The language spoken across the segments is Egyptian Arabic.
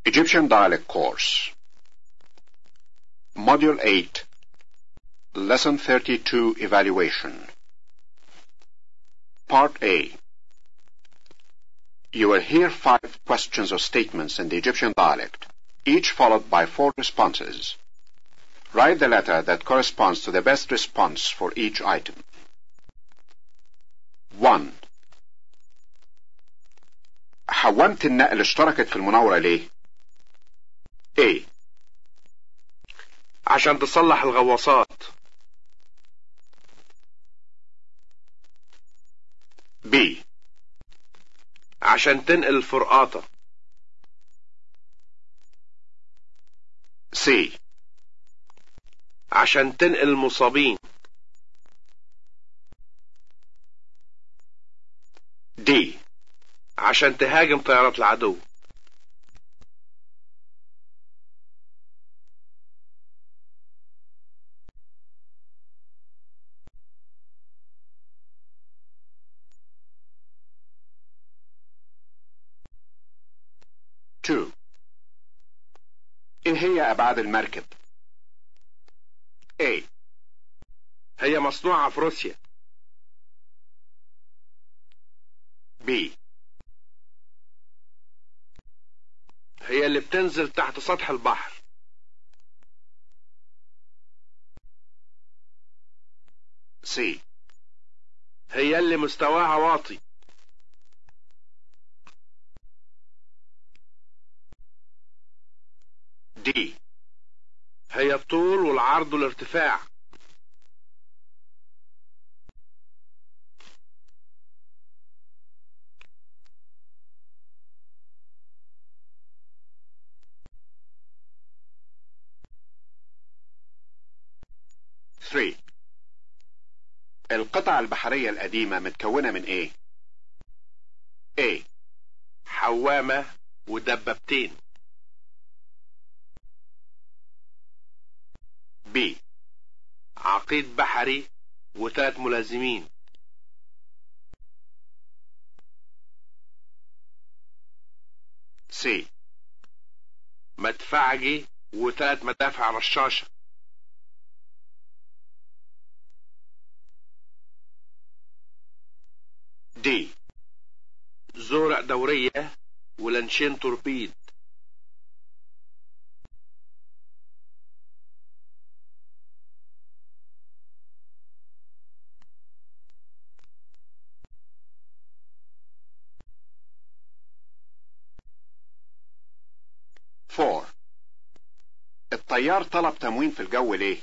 Egyptian Dialect Course Module 8 Lesson 32 Evaluation Part A You will hear five questions or statements in the Egyptian dialect, each followed by four responses. Write the letter that corresponds to the best response for each item. 1. حوامة النقل اشتركت في المناورة ليه؟ A. عشان تصلح الغواصات B. عشان تنقل الفرقاطة C. عشان تنقل المصابين D. عشان تهاجم طيارات العدو Two. ايه هي ابعاد المركب؟ A. هي مصنوعة في روسيا B. هي اللي بتنزل تحت سطح البحر C. هي اللي مستواها واطي D. هي الطول والعرض والارتفاع Three. القطع البحرية القديمة متكونة من ايه؟ A. حوامة ودبابتين B. عقيد بحري وثلاث ملازمين C. مدفعجي وثلاث مدافع رشاشة D. زورق دورية ولانشين توربيد Four. الطيار طلب تموين في الجو ليه؟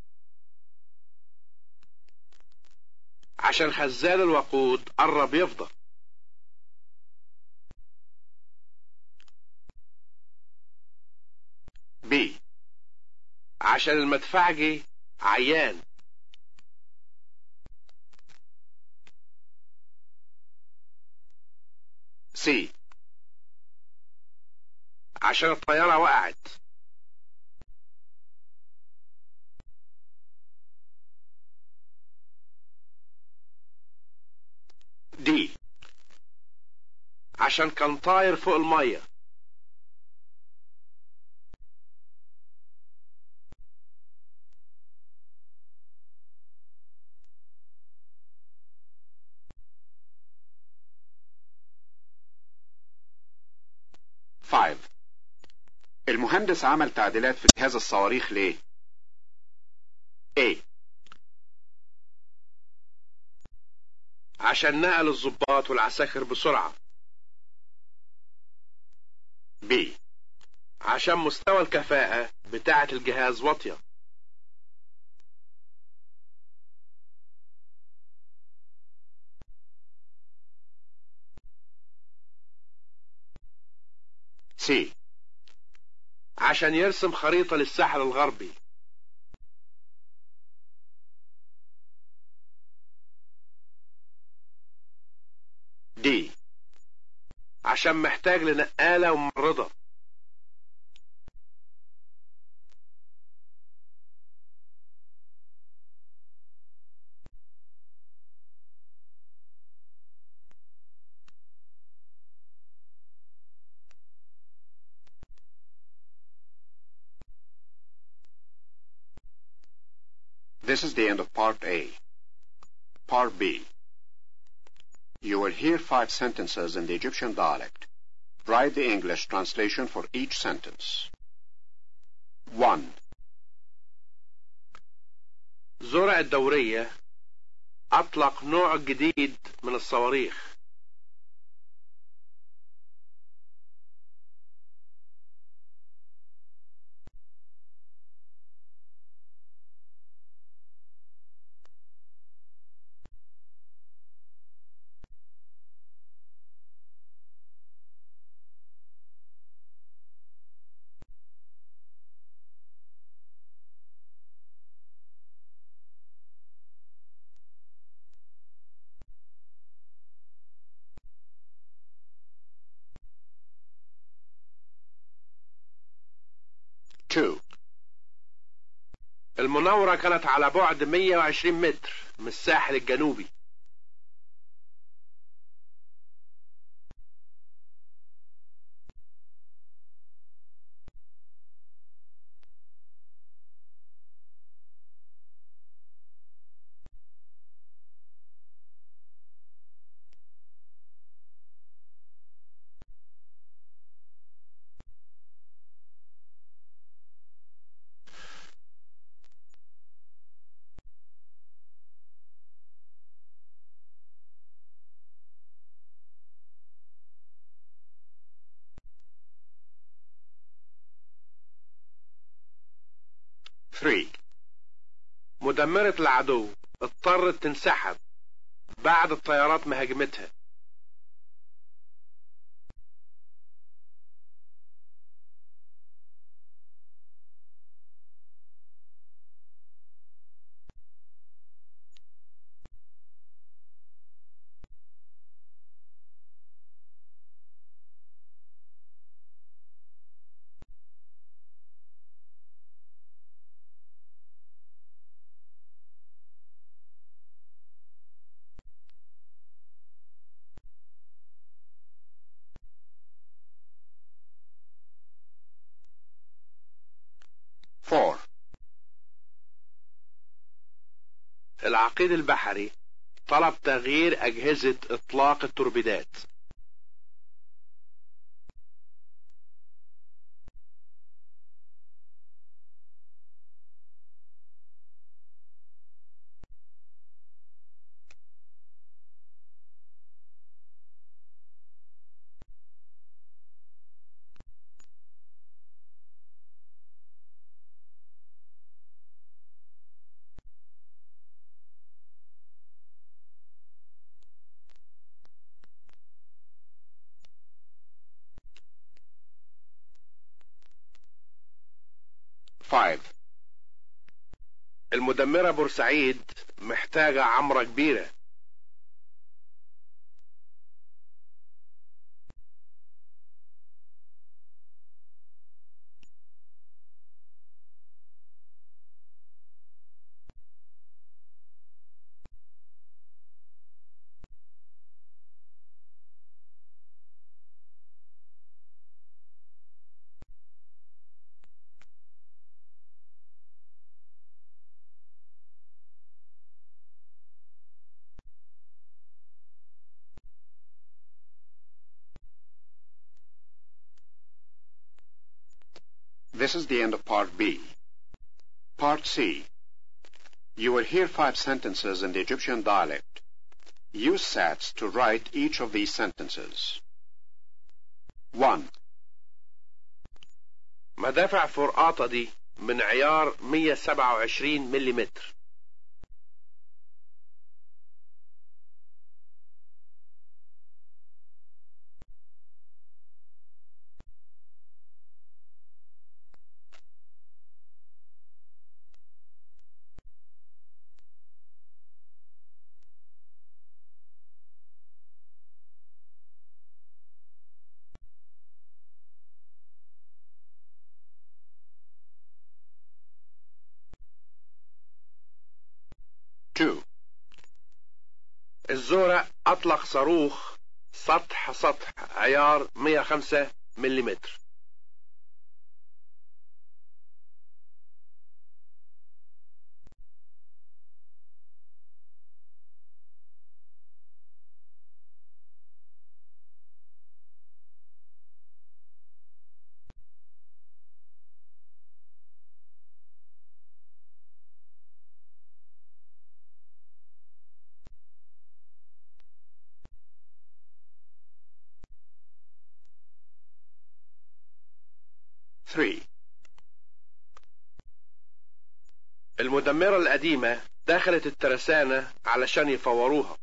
عشان خزان الوقود قرب يفضى B. عشان المدفعجي عيان C. عشان الطيارة وقعت D. عشان كان طاير فوق المية Five. المهندس عمل تعديلات في جهاز الصواريخ ليه؟ A. عشان نقل الضباط والعساكر بسرعة B. عشان مستوى الكفاءة بتاعة الجهاز واطية C. عشان يرسم خريطة للساحل الغربي D. عشان محتاج لنقالة وممرضة This is the end of Part A. Part B. You will hear five sentences in the Egyptian dialect. Write the English translation for each sentence. 1. زرع الدورية أطلق نوع جديد من الصواريخ Two. المناورة كانت على بعد 120 متر من الساحل الجنوبي Three. مدمرة العدو اضطرت تنسحب بعد الطيارات ما هاجمتها Four. العقيد البحري طلب تغيير أجهزة إطلاق التوربيدات Five. المدمرة بورسعيد محتاجة عمرة كبيرة This is the end of Part B. Part C. You will hear five sentences in the Egyptian dialect. Use sats to write each of these sentences. 1. مدافع فرقاطة دي من عيار 127 ملم Two. الزورق أطلق صاروخ سطح سطح عيار 105 ملم 3. المدمرة القديمة دخلت الترسانة علشان يفوروها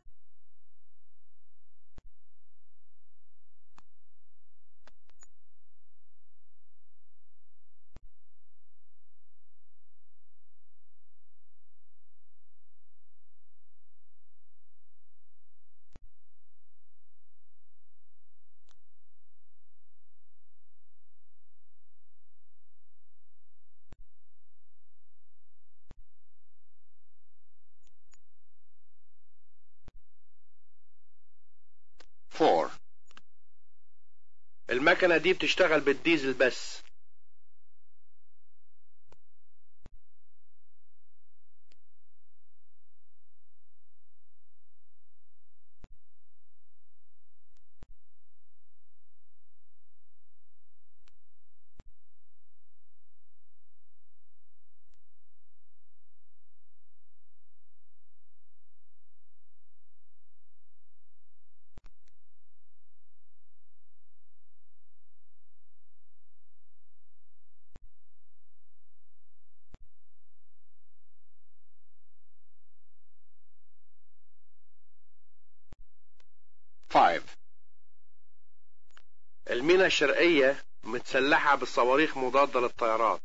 Four. المكنة دي بتشتغل بالديزل بس Five. المينا الشرقية متسلحة بالصواريخ مضادة للطيارات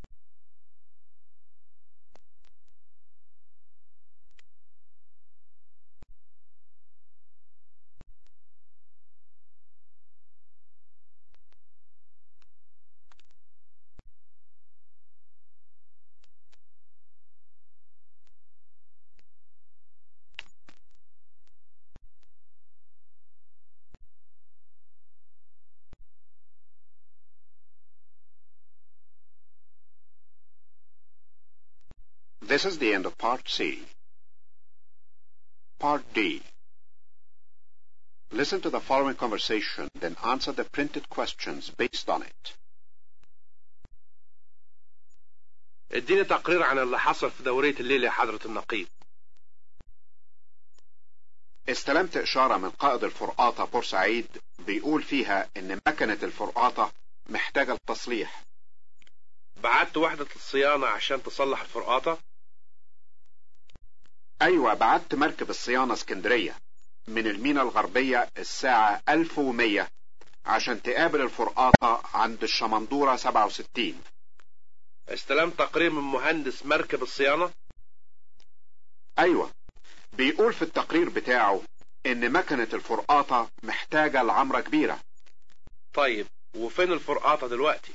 This is the end of Part C. Part D. Listen to the following conversation, then answer the printed questions based on it. اديني تقرير عن اللي حصل في دورية الليل يا حضرة النقيب استلمت إشارة من قائد الفرقاطة بورسعيد بيقول فيها إن مكنة الفرقاطة محتاجة التصليح بعت وحدة الصيانة عشان تصلح الفرقاطة أيوة بعت مركب الصيانة اسكندرية من المينا الغربية الساعة 1100 عشان تقابل الفرقاطة عند الشمندورة 67 استلمت تقرير من مهندس مركب الصيانة أيوة بيقول في التقرير بتاعه إن مكنة الفرقاطة محتاجة لعمرة كبيرة طيب وفين الفرقاطة دلوقتي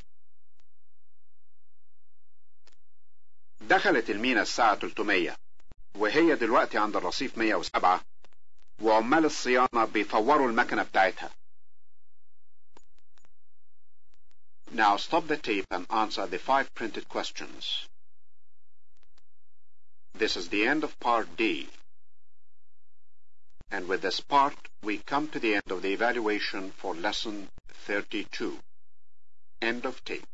دخلت المينا الساعة 300 وهي دلوقتي عند الرصيف 107 وعمال الصيانة بيفوروا المكنة بتاعتها Now stop the tape and answer the five printed questions. This is the end of part D. And with this part, we come to the end of the evaluation for lesson 32. End of tape.